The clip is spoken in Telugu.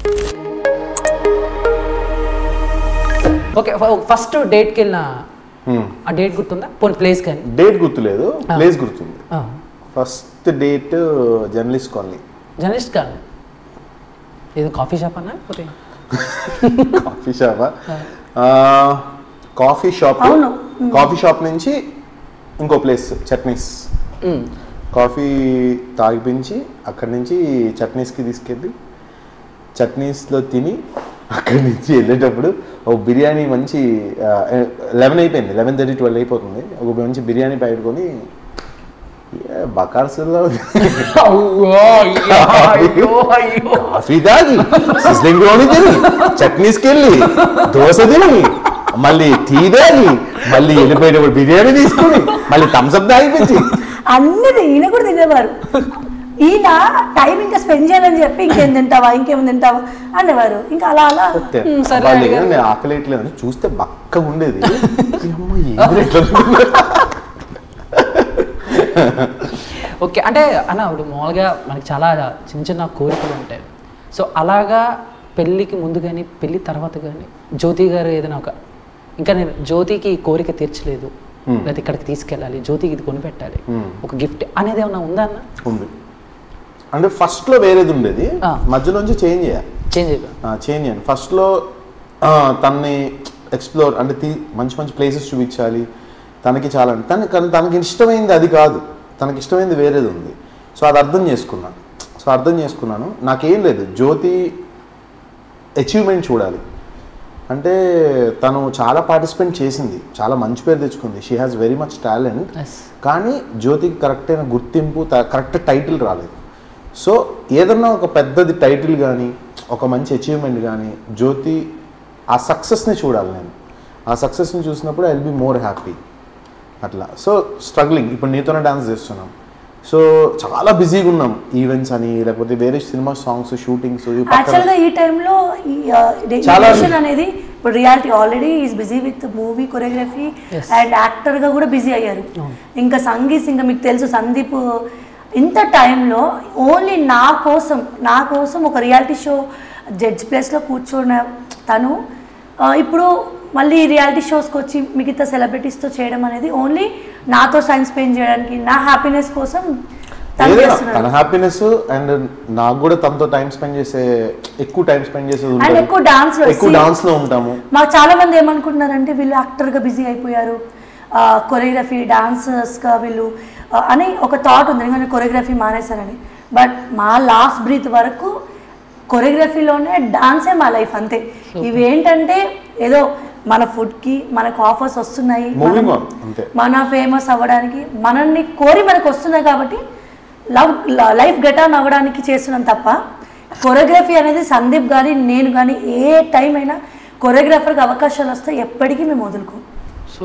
ఓకే ఫస్ట్ డేట్కి వెళ్ళిన ఆ డేట్ గుర్తుందా పోనీ ప్లేస్ కానీ డేట్ గుర్తులేదు ప్లేస్ గుర్తుంది ఆ. First date journalist colony journalist కాదు ఏదో కాఫీ షాప్ అన్నా పోతే కాఫీ షాపా కాఫీ షాప్ అవును. కాఫీ షాప్ నుంచి ఇంకో ప్లేస్ చట్నీస్ కాఫీ తాగిపించి అక్కడి నుంచి చట్నీస్కి తీసుకెళ్ళి చట్నీస్లో తిని అక్కడి నుంచి వెళ్ళేటప్పుడు ఒక బిర్యానీ మంచి లెవెన్ అయిపోయింది లెవెన్ థర్టీ ట్వెల్వ్ అయిపోతుంది ఒక మంచి బిర్యానీ పెట్టుకొని బకార్సులో కాఫీ తాగి సిస్లింగ్ రోని తిని చట్నీస్కి వెళ్ళి దోశ తిని మళ్ళీ టీ తాగి మళ్ళీ వెళ్ళిపోయేటప్పుడు బిర్యానీ తీసుకుని మళ్ళీ థమ్స్అప్ తాగిపించి అన్ని ఈయన కూడా తినేవారు ఈయన టైం ఇంకా స్పెండ్ చేయాలని చెప్పి ఇంకేం తింటావా ఇంకేం తింటావా అనేవారు ఇంకా అలా అలా మ్, సరే వాళ్ళు అడిగారు. నేను ఆకలేట్లేదు అని చూస్తే బక్కగా ఉండేది ఈ అమ్మ ఏంది ఇట్లా ఉంది? ఓకే అంటే అన్న ఇప్పుడు మామూలుగా మనకి చాలా చిన్న చిన్న కోరికలు ఉంటాయి సో అలాగా పెళ్ళికి ముందు కానీ పెళ్ళి తర్వాత కానీ జ్యోతి గారు ఏదైనా ఒక ఇంకా నేను జ్యోతికి ఈ కోరిక తీర్చలేదు Hmm. లేదా ఇక్కడికి తీసుకెళ్ళాలి జ్యోతికి ఇది కొనిపెట్టాలి Hmm. ఒక గిఫ్ట్ అనేది ఏమన్నా ఉందా అన్న ఉంది అంటే ఫస్ట్ లో వేరేది ఉండేది ఆ. మధ్యలోంచి చేంజ్ చేయాలి చేంజ్ అయిపోయి చేంజ్ చేయండి ఫస్ట్లో తన్ని ఎక్స్ప్లోర్ అంటే తీ మంచి మంచి ప్లేసెస్ చూపించాలి తనకి చాలా తనకి కానీ తనకి ఇష్టమైంది అది కాదు తనకి ఇష్టమైంది వేరేది ఉంది సో అది అర్థం చేసుకున్నాను సో అర్థం చేసుకున్నాను నాకేం లేదు జ్యోతి అచీవ్మెంట్ చూడాలి అంటే తను చాలా పార్టిసిపేట్ చేసింది చాలా మంచి పేరు తెచ్చుకుంది she has very much talent Yes. కానీ జ్యోతికి కరెక్ట్ అయిన గుర్తింపు కరెక్ట్ టైటిల్ రాలేదు సో ఏదన్నా ఒక పెద్దది టైటిల్ కానీ ఒక మంచి అచీవ్మెంట్ కానీ జ్యోతి ఆ సక్సెస్ని చూడాలి నేను ఆ సక్సెస్ని చూసినప్పుడు I will be more happy అట్లా సో స్ట్రగ్లింగ్ ఇప్పుడు నీతోనే డాన్స్ చేస్తున్నాం సో చాలా బిజీగా ఉన్నాం ఈవెంట్స్ అని లేకపోతే వేరే సినిమా సాంగ్స్ షూటింగ్స్ యాక్చువల్ గా ఈ టైంలో చాలా- అనేది ఇప్పుడు reality already is busy with movie choreography Yes. And actor గా కూడా బిజీ అయ్యారు ఇంకా సంగీత్ ఇంకా మీకు తెలుసు సందీప్ ఇంత టైంలో ఓన్లీ నా కోసం నా కోసం ఒక రియాలిటీ షో జడ్జ్ ప్లేస్లో కూర్చున్న తను ఆ, ఇప్పుడు మళ్ళీ రియాలిటీ షోస్కి వచ్చి మిగతా సెలబ్రిటీస్తో చేయడం అనేది ఓన్లీ నాతో టైం స్పెండ్ చేయడానికి నా హ్యాపీనెస్ కోసం తను ఏదైనా చేస్తున్నాడు తన హ్యాపీనెస్ అండ్ నాకు కూడా తనతో టైం స్పెండ్ చేసే ఎక్కువ టైం స్పెండ్ చేసేది అండ్ ఉంటుంది ఎక్కువ డాన్స్ ఎక్కువ డాన్స్ లో ఉంటాము మాకు చాలా మంది ఏమనుకుంటున్నారంటే వీళ్ళు యాక్టర్గా బిజీ అయిపోయారు కొరియోగ్రఫీ డాన్సర్స్గా వీళ్ళు ఆ, అని ఒక థాట్ ఉంది ఎందుకంటే కొరియోగ్రఫీ మానేశారని బట్ మా లాస్ట్ బ్రీత్ వరకు కొరియోగ్రఫీలోనే డాన్సే మా లైఫ్ అంతే ఇవి ఏంటంటే ఏదో మన ఫుడ్కి మనకు ఆఫర్స్ వస్తున్నాయి మూవింగ్ మనం- ఆన్ అంతే మన ఫేమస్ అవ్వడానికి మనల్ని కోరి మనకు వస్తున్నాయి కాబట్టి లవ్ లైఫ్ గెట్ ఆన్ అవ్వడానికి చేస్తున్నాం తప్ప కొరియోగ్రఫీ అనేది సందీప్ కానీ నేను కానీ ఏ టైం అయినా కొరియోగ్రాఫర్కి అవకాశాలు వస్తే ఎప్పటికీ మేము వదులుకోం